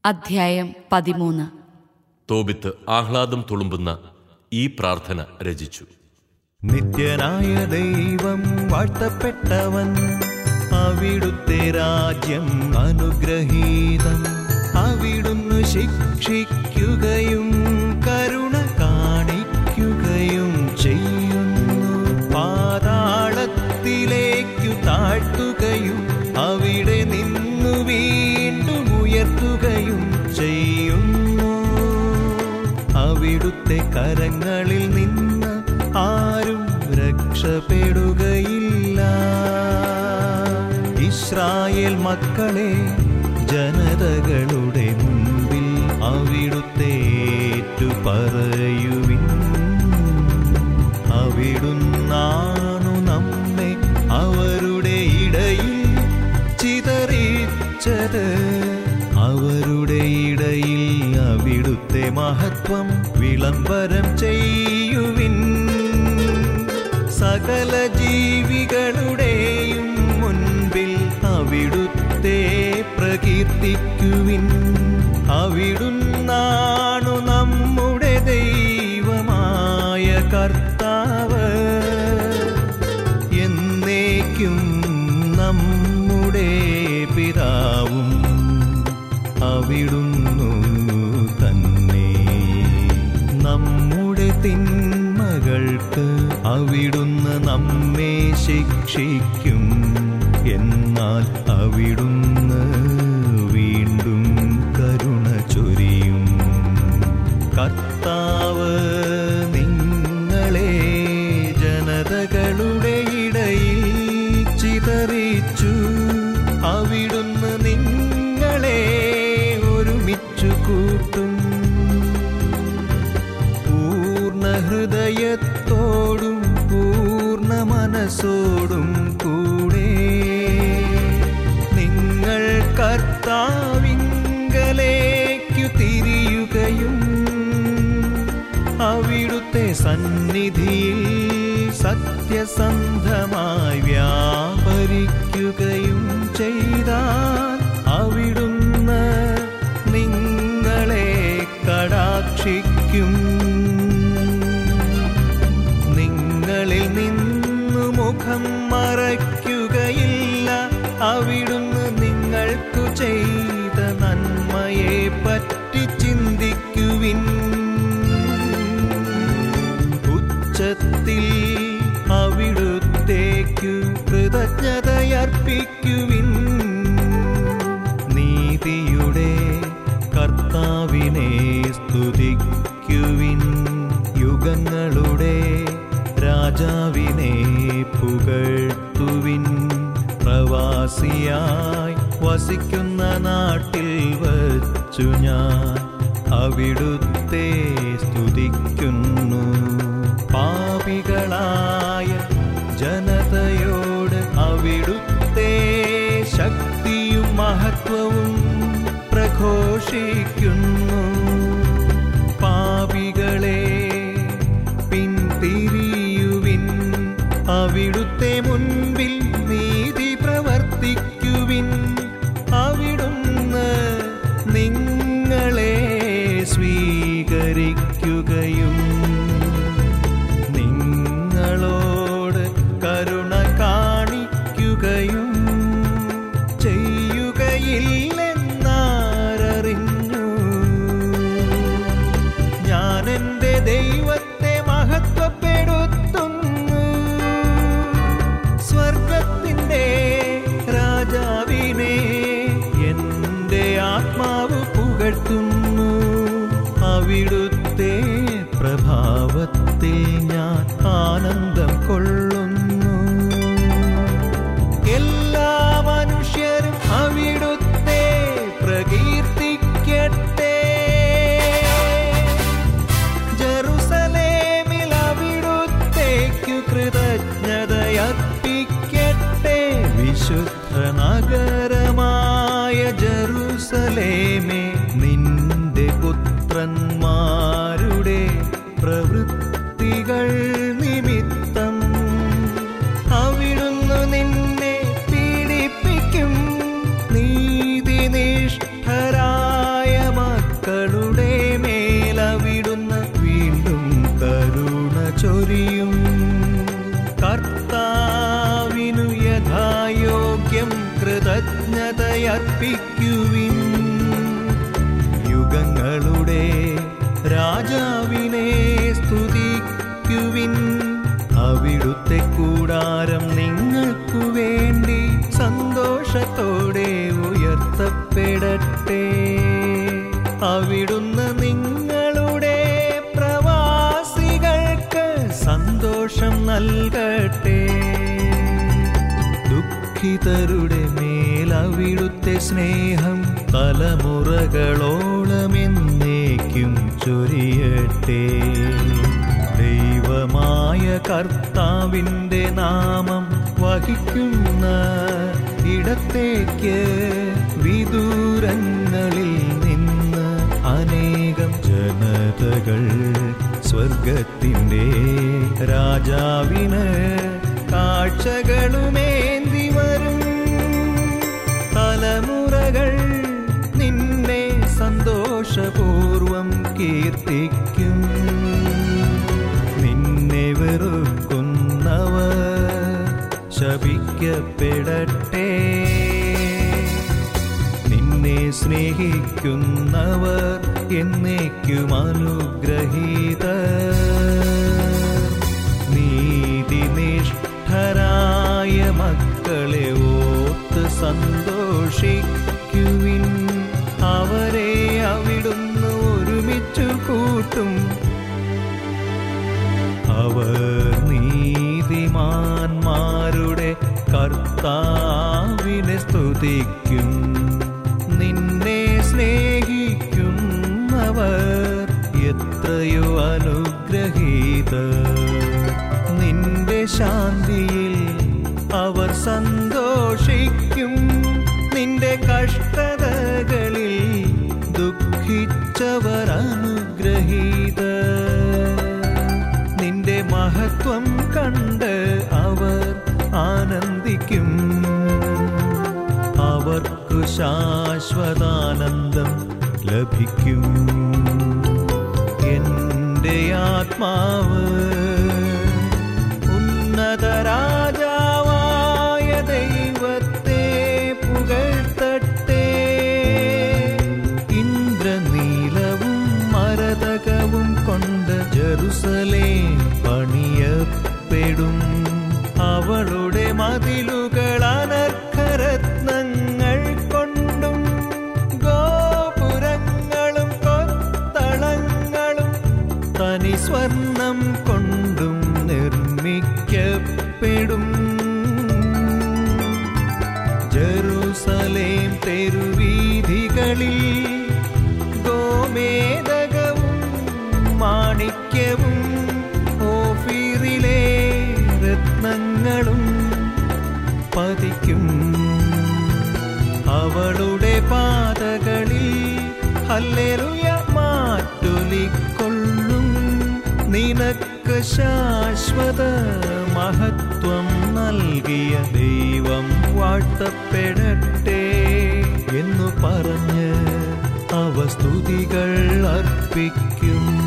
അധ്യായം പതിമൂന്ന് തോബിത്ത് ആഹ്ലാദം തുളുമ്പുന്ന ഈ പ്രാർത്ഥന രചിച്ചു നിത്യനായ ദൈവം വാഴ്ത്തപ്പെട്ടവൻ അവിടുത്തെ രാജ്യം അനുഗ്രഹീതം അവിടുന്ന് ശിക്ഷിക്കുകയും കരുണ കാണിക്കുകയും ചെയ്യുന്നു പാതാളത്തിലേക്കു താഴ്ത്തുകയും അവിടെ നിന്നു വീണ്ടും ഉയർത്തുകയും ചെയ്യുന്നു അവിടുത്തെ കരങ്ങളിൽ നിന്ന് ആരും രക്ഷപ്പെടുകയില്ല ഇസ്രായേൽ മക്കളെ ജനതകളുടെ മുൻപിൽ അവിടുത്തെ പറയുവിൻ അവിടുന്നാണു നമ്മെ അവരുടെ ഇടയിൽ ചിതറിച്ചത് അവരുടെ ഇടയിൽ അവിടുത്തെ മഹത്വം വിളംബരം ചെയ്യുവിൻ സകല ജീവികളുടെയും മുൻപിൽ അവിടുത്തെ പ്രകീർത്തിക്കുവിൻ അവിടുന്നാണു നമ്മുടെ ദൈവമായ കർത്താവ് എന്നേക്കും നമ്മുടെ പിതാവും അവിടുന്നു തന്നെ നമ്മുടെ തിന്മകൾക്ക് അവിടുന്ന് നമ്മെ ശിക്ഷിക്കും എന്നാൽ അവിടുന്ന് വീണ്ടും കരുണ ചൊരിയും കർത്താവ് നിങ്ങളെ ജനതകളുടെ ഇടയിൽ ചിതറിച്ചു അവിടുന്ന് നിങ്ങളെ ഒരുമിച്ചു കൂട്ടും പൂർണ്ണ ഹൃദയത്തോടും പൂർണ്ണ മനസ്സോടും കൂടെ നിങ്ങൾ കർത്താവിങ്കലേക്കു തിരിയുകയും അവിടുത്തെ സന്നിധിയിൽ സത്യസന്ധമായി വ്യാപരിക്കുകയും ചെയ്താൽ അവിടുന്ന് നിങ്ങളെ കടാക്ഷിക്കും നിങ്ങളിൽ നിന്നു മുഖം മറയ്ക്കുകയില്ല അവിടുന്ന് നിങ്ങൾക്കു ചെയ്ത നന്മയെ പറ്റി ചിന്തിക്കുവിൻ ഉച്ചത്തിൽ അവിടുത്തേക്കു കൃതജ്ഞതയർപ്പിക്കുവിൻ നീതിയുടെ കർത്താവിനെ സ്തുതിക്കുവിൻ യുഗങ്ങളുടെ രാജാവിനെ പുകഴ്ത്തുവിൻ പ്രവാസിയായി വസിക്കുന്ന നാട്ടിൽ വച്ചു ഞാൻ അവിടുത്തെ സ്തുതിക്കുന്നു പാപികളായ ജനതയോട് അവിടുത്തെ ശക്തിയും മഹത്വവും പ്രഘോഷിക്കുന്നു പാപികളെ പിന്തിരിയുവിൻ അവിടുത്തെ മുൻപിൽ നീതി പ്രവർത്തിക്കുവിൻ അവിടുന്ന് നിങ്ങളെ സ്വീകരിക്കുകയും നിങ്ങളോട് കരുണ കാണിക്കുകയും ചെയ്യുകയില്ലെന്നാരറിഞ്ഞു ഞാൻ എൻ്റെ ദൈവത്തെ മഹത്വപ്പെടുത്തുന്നു സ്വർഗത്തിൻ്റെ രാജാവിനെ എൻ്റെ ആത്മാവ് പുകഴ്ത്തുന്നു അവിടുത്തെ പ്രഭാവത്തിൽ ഞാൻ ആനന്ദം കൊള്ളുന്നു എല്ലാ മനുഷ്യരും അവിടുത്തെ പ്രകീർത്തിക്കട്ടെ ജറുസലേമിൽ അവിടുത്തേക്കു കൃതജ്ഞതയർപ്പിക്കട്ടെ വിശുദ്ധ നഗരമായ ജറുസലേമേ നിന്റെ പുത്രന്മാരുടെ പ്രവൃത്തികൾ നിമിത്തം അവിടുന്ന് നിന്നെ പീഡിപ്പിക്കും നീതിനിഷ്ഠരായ സ്തുതിക്കുവിൻ യുഗങ്ങളുടെ രാജാവിനെ സ്തുതിക്കുവിൻ അവിടുത്തെ കൂടാരം നിങ്ങൾക്കു വേണ്ടി സന്തോഷത്തോടെ ഉയർത്തപ്പെടട്ടെ അവിടുന്ന് നിങ്ങളുടെ പ്രവാസികൾക്ക് സന്തോഷം നൽകട്ടെ ദുഃഖിതരുടെ മേൽ അവിടുത്തെ സ്നേഹം തലമുറകളോളം എന്നേക്കും ചൊരിയട്ടെ ദൈവമായ കർത്താവിൻ്റെ നാമം വഹിക്കുന്ന ഇടത്തേക്ക് വിദൂരങ്ങളിൽ നിന്ന് അനേകം ജനതകൾ സ്വർഗത്തിൻ്റെ രാജാവിന് കാഴ്ചകളുമേന്തി വരും തലമുറകൾ നിന്നെ സന്തോഷപൂർവം കീർത്തിക്കും നിന്നെ വെറുക്കുന്നവർ ശപിക്കപ്പെടട്ടെ നിന്നെ സ്നേഹിക്കുന്നവർ എന്നേക്കും അനുഗ്രഹീത നീതിനിഷ്ഠരായ മക്കളെ ഓർത്ത് സന്തോഷിക്കുവിൻ അവരെ അവിടുന്ന് ഒരുമിച്ചു കൂട്ടും അവർ നീതിമാന്മാരുടെ കർത്താവിനെ സ്തുതിക്കും നിന്നെ സ്നേഹിക്കുന്നവർ എത്രയോ അനുഗ്രഹീത നിന്റെ ശാന്തിയിൽ അവർ സന്തോഷിക്കും നിന്റെ കഷ്ടതകളിൽ ദുഃഖിച്ചവർ അനുഗ്രഹീത നിന്റെ മഹത്വം കണ്ട് അവർ ആനന്ദിക്കും അവർക്കു ശാശ്വതാനന്ദം ലഭിക്കും എൻ്റെ ആത്മാവ് ഉന്നത രാജാവായ ദൈവത്തെ പുകഴ്ത്തട്ടെ ഇന്ദ്രനീലവും മരതകവും കൊണ്ട് ജെറുസലേം പണിയപ്പെടും അവളുടെ മതിലുകൾ അനർഘരത്നങ്ങൾ കൊണ്ടും ഗോപുരങ്ങളും കൊത്തളങ്ങളും തനി സ്വർണം കൊണ്ടും നിർമ്മിക്കപ്പെടും ജെറുസലേം തെരുവീഥികളിൽ ഗോമേതകവും മാണിക്യവും ഓഫീറിലെ രത്നങ്ങളും പതിക്കും അവളുടെ പാതകളിൽ ഹല്ലേലൂയ മാറ്റൊലിക്കൊള്ളും നിനക്ക് ശാശ്വത മഹത്വം നൽകിയ ദൈവം വാഴ്ത്തപ്പെടട്ടെ എന്നു പറഞ്ഞ് അവ സ്തുതികൾ അർപ്പിക്കും